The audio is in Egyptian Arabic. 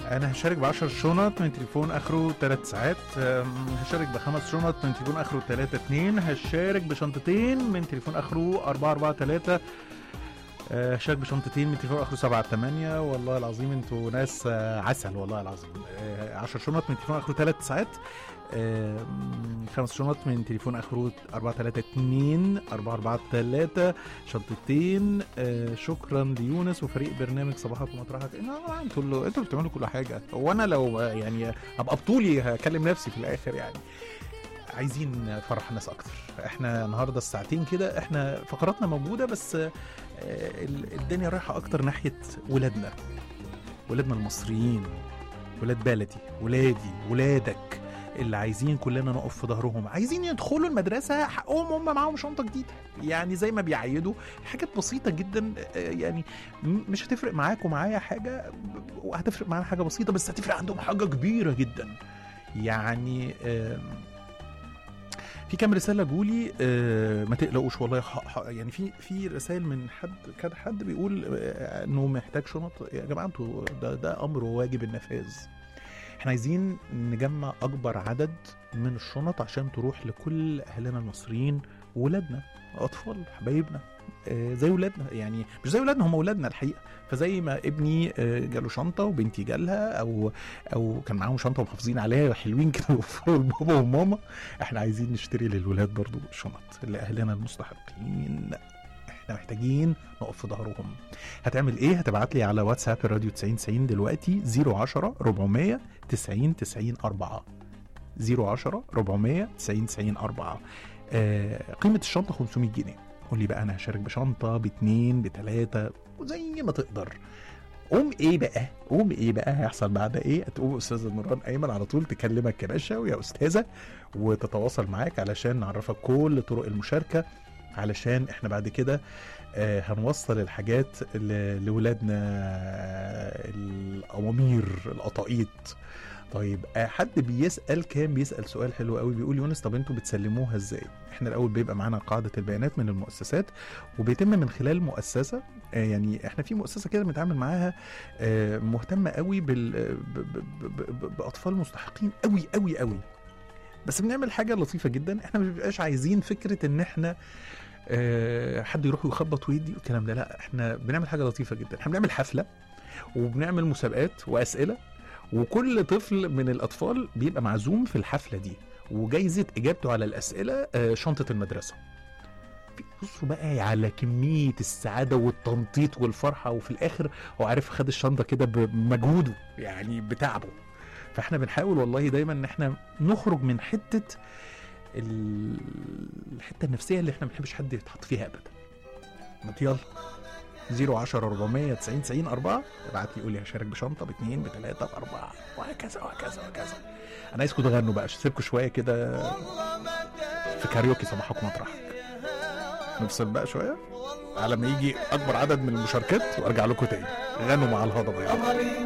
انا هشارك ب 10 شنط من تليفون اخره 3 ساعات أم، هشارك بخمس شنط من تليفون اخره 3 2 هشارك بشنطتين من تليفون اخره 4 4 3 آه، هشارك بشنطتين من تليفون اخره 7 8 والله العظيم انتوا ناس آه، عسل والله العظيم 10 شنط من تليفون اخره 3 ساعات آم، خمس شنط من تليفون اخره 4 3 2 4 4 3 شنطتين آه، شكرا ليونس وفريق برنامج صباحك ومطرحك آه، انتوا اللي انتوا اللي بتعملوا كل حاجه وانا لو آه، يعني ابقى بطولي هكلم نفسي في الاخر يعني عايزين نفرح الناس اكتر احنا النهارده الساعتين كده احنا فقراتنا موجوده بس آه، ال- الدنيا رايحه اكتر ناحيه ولادنا ولادنا المصريين ولاد بلدي ولادي ولادك اللي عايزين كلنا نقف في ظهرهم عايزين يدخلوا المدرسه حقهم هم معاهم شنطه جديده يعني زي ما بيعيدوا حاجات بسيطه جدا آه، يعني م- مش هتفرق معاك ومعايا حاجه ب- وهتفرق معانا حاجه بسيطه بس هتفرق عندهم حاجه كبيره جدا يعني آم، في كام رساله جولي آه، ما تقلقوش والله ح- ح- يعني في في رسائل من حد كان حد بيقول آه، انه محتاج شنط يا جماعه انتوا ده ده امر واجب النفاذ احنا عايزين نجمع اكبر عدد من الشنط عشان تروح لكل اهلنا المصريين وولادنا اطفال حبايبنا آه، زي ولادنا يعني مش زي ولادنا هم ولادنا الحقيقه فزي ما ابني آه، جاله شنطه وبنتي جالها او او كان معاهم شنطه ومحافظين عليها حلوين كده وفروا لبابا وماما احنا عايزين نشتري للولاد برضو شنط لاهلنا المستحقين احنا محتاجين نقف في ظهرهم هتعمل ايه هتبعت لي على واتساب الراديو 90 90 دلوقتي 010 400 90 90 4 010 400 90 90 4 آه قيمة الشنطة 500 جنيه قول لي بقى انا هشارك بشنطة باتنين بتلاتة وزي ما تقدر قوم ايه بقى قوم ايه بقى هيحصل بعد ايه هتقوم استاذه نوران ايمن على طول تكلمك يا باشا ويا استاذه وتتواصل معاك علشان نعرفك كل طرق المشاركه علشان احنا بعد كده آه، هنوصل الحاجات ل- لولادنا آه، الامامير القطاقيط طيب آه، حد بيسال كان بيسال سؤال حلو قوي بيقول يونس طب انتوا بتسلموها ازاي احنا الاول بيبقى معانا قاعده البيانات من المؤسسات وبيتم من خلال مؤسسه آه، يعني احنا في مؤسسه كده بنتعامل معاها آه، مهتمه قوي بال ب- ب- ب- ب- باطفال مستحقين قوي قوي قوي بس بنعمل حاجه لطيفه جدا احنا مش بنبقاش عايزين فكره ان احنا آه، حد يروح يخبط ويدي والكلام ده لا احنا بنعمل حاجه لطيفه جدا احنا بنعمل حفله وبنعمل مسابقات واسئله وكل طفل من الاطفال بيبقى معزوم في الحفله دي وجايزه اجابته على الاسئله آه، شنطه المدرسه بصوا بقى على كميه السعاده والتنطيط والفرحه وفي الاخر هو عارف خد الشنطه كده بمجهوده يعني بتعبه فاحنا بنحاول والله دايما ان احنا نخرج من حته ال- الحته النفسيه اللي احنا ما بنحبش حد يتحط فيها ابدا ما يلا 010 400 90 90 4 ابعت لي قول لي هشارك بشنطه باثنين بثلاثه باربعه وهكذا وهكذا وهكذا انا عايزكم تغنوا بقى سيبكم شويه كده في كاريوكي صباحك ومطرحك نفصل بقى شويه على ما يجي اكبر عدد من المشاركات وارجع لكم تاني غنوا مع الهضبه يلا